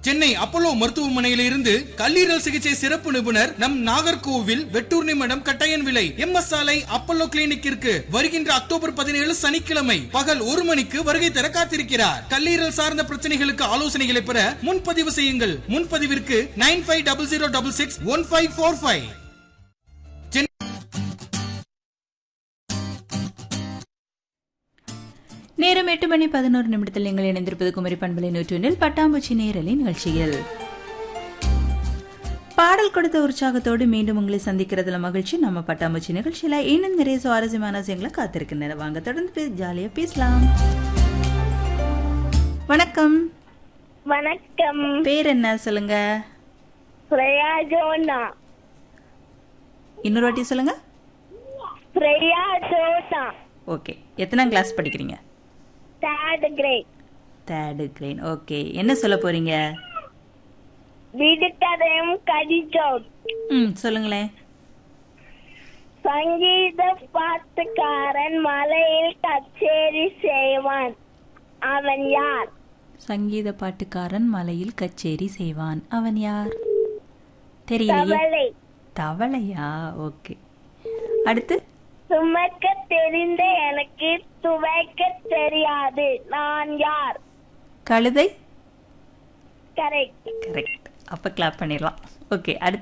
Chennai Apollo மருத்துவமனையில இருந்து கல்லீரல் சிகிச்சை சிறப்பு நிபுணர் நம் நாகர்கோவில் வெட்டூர் நிமிடம் கட்டாயன் விலை எம் எஸ் சாலை அப்போலோ கிளினிக்கிற்கு வருகின்ற அக்டோபர் பதினேழு சனிக்கிழமை பகல் ஒரு மணிக்கு வருகை தர காத்திருக்கிறார் கல்லீரல் சார்ந்த பிரச்சனைகளுக்கு ஆலோசனைகளை பெற முன்பதிவு செய்யுங்கள் முன்பதிவிற்கு nine five double zero double six one five four five நேரம் எட்டு மணி பதினோரு நிமிடத்தில் நீங்கள் இணைந்திருப்பது குமரி பண்பலை நூற்றொன்றில் பட்டாம்பூச்சி நேரலை நிகழ்ச்சியில் பாடல் கொடுத்த உற்சாகத்தோடு மீண்டும் உங்களை சந்திக்கிறதுல மகிழ்ச்சி நம்ம பட்டாம்பூச்சி நிகழ்ச்சியில இன்னும் நிறைய சுவாரஸ்யமான விஷயங்களை காத்திருக்கின்றன வாங்க தொடர்ந்து பே- ஜாலியா பேசலாம் வணக்கம் வணக்கம் பேர் என்ன சொல்லுங்க பிரியா ஜோனா இன்னொரு வாட்டி சொல்லுங்க பிரியா ஜோனா ஓகே எத்தனாம் கிளாஸ் படிக்கிறீங்க third grade third grade okay என்ன சொல்ல போறீங்க விடுகதையும் கடிச்சோம் ம் சொல்லுங்களேன் சங்கீத பாட்டுக்காரன் மலையில் கச்சேரி செய்வான் அவன் யார் சங்கீத பாட்டுக்காரன் மலையில் கச்சேரி செய்வான் அவன் யார் தெரியலையே தவளை தவளையா ஓகே அடுத்து சுமக்க தெரிந்த எனக்கு துவைக்க தெரியாது நான் யார் கழுதை கரெக்ட் கரெக்ட் அப்ப கிளாப் பண்ணிடலாம் ஓகே அடுத்து